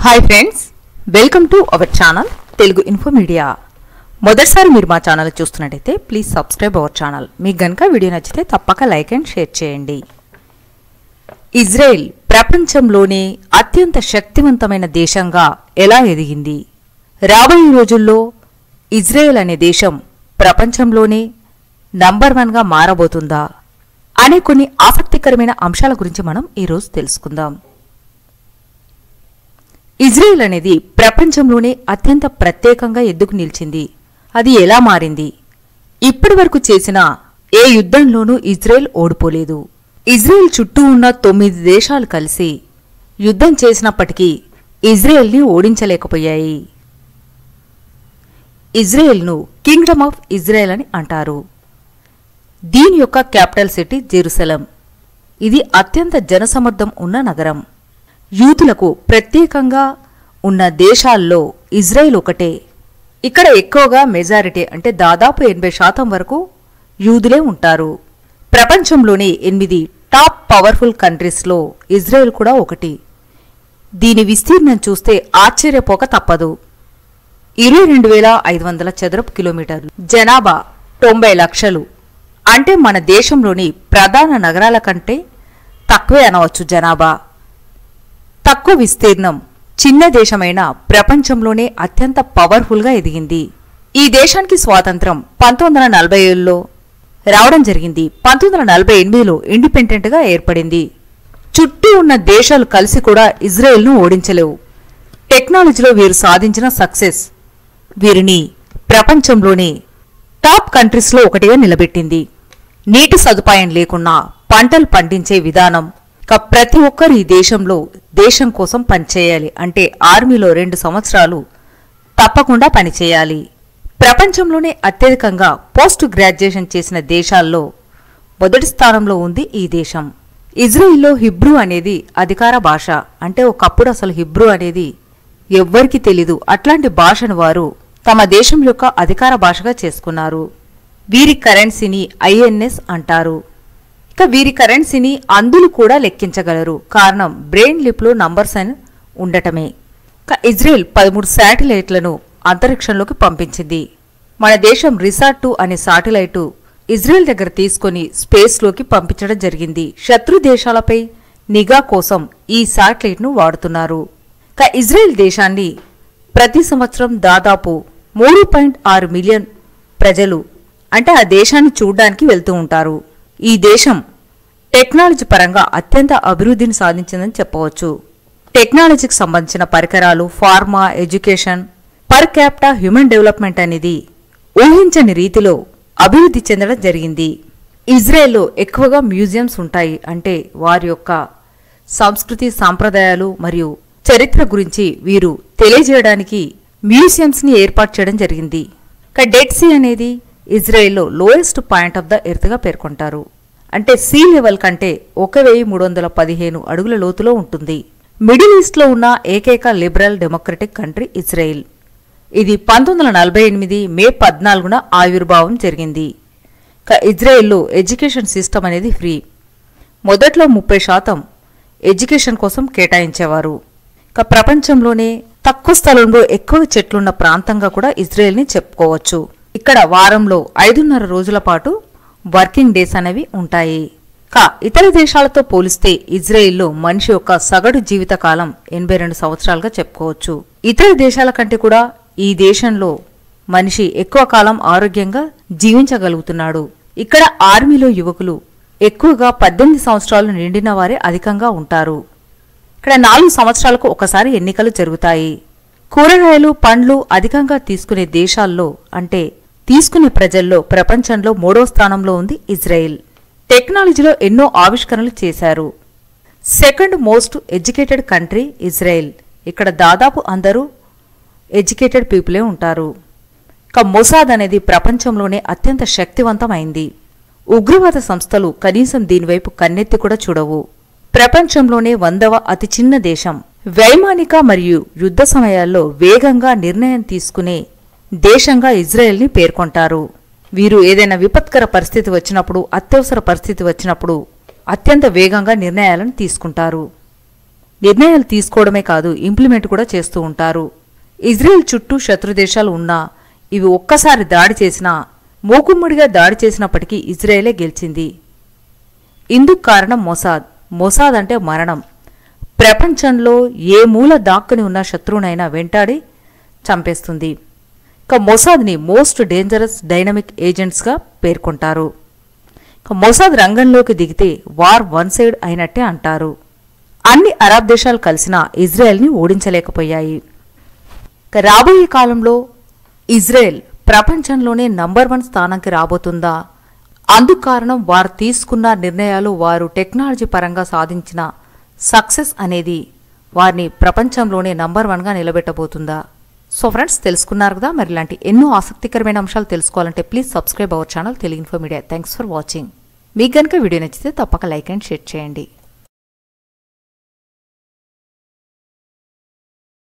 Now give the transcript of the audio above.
hi friends welcome to our channel Telugu info media మొదటిసారి మీరు మా ఛానల్ చూస్తున్నట్టయితే ప్లీజ్ సబ్స్క్రైబ్ అవర్ ఛానల్ మీకు గనుక వీడియో నచ్చితే తప్పక లైక్ అండ్ షేర్ చేయండి ఇజ్రాయెల్ ప్రపంచంలోనే అత్యంత శక్తివంతమైన దేశంగా ఎలా ఎదిగింది రాబోయే రోజుల్లో ఇజ్రాయెల్ అనే దేశం ప్రపంచంలోనే నంబర్ వన్గా మారబోతుందా అనే కొన్ని ఆసక్తికరమైన అంశాల గురించి మనం ఈరోజు తెలుసుకుందాం ఇజ్రాయెల్ అనేది ప్రపంచంలోనే అత్యంత ప్రత్యేకంగా ఎద్దుకు నిలిచింది అది ఎలా మారింది ఇప్పటి వరకు చేసిన ఏ యుద్ధంలోనూ ఇజ్రాయెల్ ఓడిపోలేదు ఇజ్రాయెల్ చుట్టూ ఉన్న తొమ్మిది దేశాలు కలిసి యుద్ధం చేసినప్పటికీ ఇజ్రాయెల్ని ఓడించలేకపోయాయి ఇజ్రాయెల్ను కింగ్డమ్ ఆఫ్ ఇజ్రాయెల్ అని అంటారు దీని యొక్క క్యాపిటల్ సిటీ జెరూసలం ఇది అత్యంత జనసమర్థం ఉన్న నగరం యూతులకు ప్రత్యేకంగా ఉన్న దేశాల్లో ఇజ్రాయెల్ ఒకటే ఇక్కడ ఎక్కువగా మెజారిటీ అంటే దాదాపు ఎనభై శాతం వరకు యూదులే ఉంటారు ప్రపంచంలోని ఎనిమిది టాప్ పవర్ఫుల్ కంట్రీస్లో ఇజ్రాయెల్ కూడా ఒకటి దీని విస్తీర్ణం చూస్తే ఆశ్చర్యపోక తప్పదు ఇరవై రెండు వేల ఐదు వందల చదరపు కిలోమీటర్లు జనాభా తొంభై లక్షలు అంటే మన దేశంలోని ప్రధాన నగరాల కంటే తక్కువే అనవచ్చు జనాభా తక్కువ విస్తీర్ణం చిన్న దేశమైన ప్రపంచంలోనే అత్యంత పవర్ఫుల్గా ఎదిగింది ఈ దేశానికి స్వాతంత్రం పంతొమ్మిది వందల నలభై ఏళ్ళలో రావడం జరిగింది పంతొమ్మిది వందల నలభై ఎనిమిదిలో ఇండిపెండెంట్గా ఏర్పడింది చుట్టూ ఉన్న దేశాలు కలిసి కూడా ఇజ్రాయెల్ను ఓడించలేవు టెక్నాలజీలో వీరు సాధించిన సక్సెస్ వీరిని ప్రపంచంలోనే టాప్ కంట్రీస్లో ఒకటిగా నిలబెట్టింది నీటి సదుపాయం లేకున్నా పంటలు పండించే విధానం ఇక ప్రతి ఒక్కరు ఈ దేశంలో దేశం కోసం పనిచేయాలి అంటే ఆర్మీలో రెండు సంవత్సరాలు తప్పకుండా పనిచేయాలి ప్రపంచంలోనే అత్యధికంగా పోస్ట్ గ్రాడ్యుయేషన్ చేసిన దేశాల్లో మొదటి స్థానంలో ఉంది ఈ దేశం ఇజ్రాయిల్లో హిబ్రూ అనేది అధికార భాష అంటే ఒకప్పుడు అసలు హిబ్రూ అనేది ఎవ్వరికీ తెలీదు అట్లాంటి భాషను వారు తమ దేశం యొక్క అధికార భాషగా చేసుకున్నారు వీరి కరెన్సీని ఐఎన్ఎస్ అంటారు ఇక వీరి కరెన్సీని అందులు కూడా లెక్కించగలరు కారణం బ్రెయిన్ లిప్లో నంబర్స్ అని ఉండటమే ఇక ఇజ్రాయెల్ పదమూడు శాటిలైట్లను అంతరిక్షంలోకి పంపించింది మన దేశం రిసార్ట్ టూ అనే శాటిలైటు ఇజ్రాయెల్ దగ్గర తీసుకొని స్పేస్లోకి పంపించడం జరిగింది శత్రు దేశాలపై నిఘా కోసం ఈ శాటిలైట్ను వాడుతున్నారు ఇక ఇజ్రాయెల్ దేశాన్ని ప్రతి సంవత్సరం దాదాపు మూడు పాయింట్ ఆరు మిలియన్ ప్రజలు అంటే ఆ దేశాన్ని చూడడానికి వెళ్తూ ఉంటారు ఈ దేశం టెక్నాలజీ పరంగా అత్యంత అభివృద్ధిని సాధించిందని చెప్పవచ్చు టెక్నాలజీకి సంబంధించిన పరికరాలు pharma education per capita human development అనేది ఊహించని రీతిలో అభివృద్ధి చెందడం జరిగింది ఇజ్రాయెల్లో ఎక్కువగా మ్యూజియంస్ ఉంటాయి అంటే వారి యొక్క సంస్కృతి సాంప్రదాయాలు మరియు చరిత్ర గురించి వీరు తెలియజేయడానికి మ్యూజియంస్ని ఏర్పాటు చేయడం జరిగింది ఇక డెడ్ సీ అనేది ఇజ్రాయెల్లో లోయెస్ట్ పాయింట్ ఆఫ్ ద ఎర్త్గా పేర్కొంటారు అంటే సీ లెవెల్ కంటే ఒక వెయ్యి మూడు వందల పదిహేను అడుగుల లోతులో ఉంటుంది మిడిల్ ఈస్ట్లో ఉన్న ఏకైక లిబరల్ డెమోక్రటిక్ కంట్రీ ఇజ్రాయెల్ ఇది పంతొమ్మిది వందల నలభై ఎనిమిది మే పద్నాలుగున ఆవిర్భావం జరిగింది ఇక ఇజ్రాయెల్లో ఎడ్యుకేషన్ సిస్టమ్ అనేది ఫ్రీ మొదట్లో ముప్పై శాతం ఎడ్యుకేషన్ కోసం కేటాయించేవారు ఇక ప్రపంచంలోనే తక్కువ స్థలంలో ఎక్కువ చెట్లున్న ప్రాంతంగా కూడా ఇజ్రాయెల్ని చెప్పుకోవచ్చు ఇక్కడ వారంలో ఐదున్నర రోజుల పాటు వర్కింగ్ డేస్ అనేవి ఉంటాయి కా ఇతర దేశాలతో పోలిస్తే ఇజ్రాయెల్లో మనిషి యొక్క సగటు జీవితకాలం ఎనభై రెండు సంవత్సరాలుగా చెప్పుకోవచ్చు ఇతర దేశాల కంటే కూడా ఈ దేశంలో మనిషి ఎక్కువ కాలం ఆరోగ్యంగా జీవించగలుగుతున్నాడు ఇక్కడ ఆర్మీలో యువకులు ఎక్కువగా పద్దెనిమిది సంవత్సరాలు నిండిన వారే అధికంగా ఉంటారు ఇక్కడ నాలుగు సంవత్సరాలకు ఒకసారి ఎన్నికలు జరుగుతాయి కూరగాయలు పండ్లు అధికంగా తీసుకునే దేశాల్లో అంటే తీసుకునే ప్రజల్లో ప్రపంచంలో మూడో స్థానంలో ఉంది ఇజ్రాయెల్ టెక్నాలజీలో ఎన్నో ఆవిష్కరణలు చేశారు second most educated country Israel ఇక్కడ దాదాపు అందరూ ఎడ్యుకేటెడ్ పీపులే ఉంటారు ఇక మొసాద్ అనేది ప్రపంచంలోనే అత్యంత శక్తివంతమైంది ఉగ్రవాద సంస్థలు కనీసం దీనివైపు కన్నెత్తి కూడా చూడవు ప్రపంచంలోనే వందవ అతి చిన్న దేశం వైమానిక మరియు యుద్ధ సమయాల్లో వేగంగా నిర్ణయం తీసుకునే దేశంగా ఇజ్రాయెల్ని పేర్కొంటారు వీరు ఏదైనా విపత్కర పరిస్థితి వచ్చినప్పుడు అత్యవసర పరిస్థితి వచ్చినప్పుడు అత్యంత వేగంగా నిర్ణయాలను తీసుకుంటారు నిర్ణయాలు తీసుకోవడమే కాదు ఇంప్లిమెంట్ కూడా చేస్తూ ఉంటారు ఇజ్రాయెల్ చుట్టూ శత్రు దేశాలు ఉన్నా ఇవి ఒక్కసారి దాడి చేసినా మూకుమ్మడిగా దాడి చేసినప్పటికీ ఇజ్రాయెలే గెలిచింది ఇందుకు కారణం మొసాద్ మొసాద్ అంటే మరణం ప్రపంచంలో ఏ మూల దాక్కుని ఉన్న శత్రువునైనా వెంటాడి చంపేస్తుంది ఇక మొసాద్ని మోస్ట్ డేంజరస్ డైనమిక్ ఏజెంట్స్గా పేర్కొంటారు ఇక మొసాద్ రంగంలోకి దిగితే వార్ వన్ సైడ్ అయినట్టే అంటారు అన్ని అరబ్ దేశాలు కలిసినా ఇజ్రాయెల్ని ఓడించలేకపోయాయి ఇక రాబోయే కాలంలో ఇజ్రాయెల్ ప్రపంచంలోనే నంబర్ వన్ స్థానానికి రాబోతుందా అందుకు కారణం వారు తీసుకున్న నిర్ణయాలు వారు టెక్నాలజీ పరంగా సాధించిన సక్సెస్ అనేది వారిని ప్రపంచంలోనే నంబర్ వన్గా నిలబెట్టబోతుందా సో ఫ్రెండ్స్ తెలుసుకున్నారు కదా మరి ఇలాంటి ఎన్నో ఆసక్తికరమైన అంశాలు తెలుసుకోవాలంటే please subscribe our channel Telugu info media thanks for watching మీకు కనుక వీడియో నచ్చితే తప్పక లైక్ అండ్ షేర్ చేయండి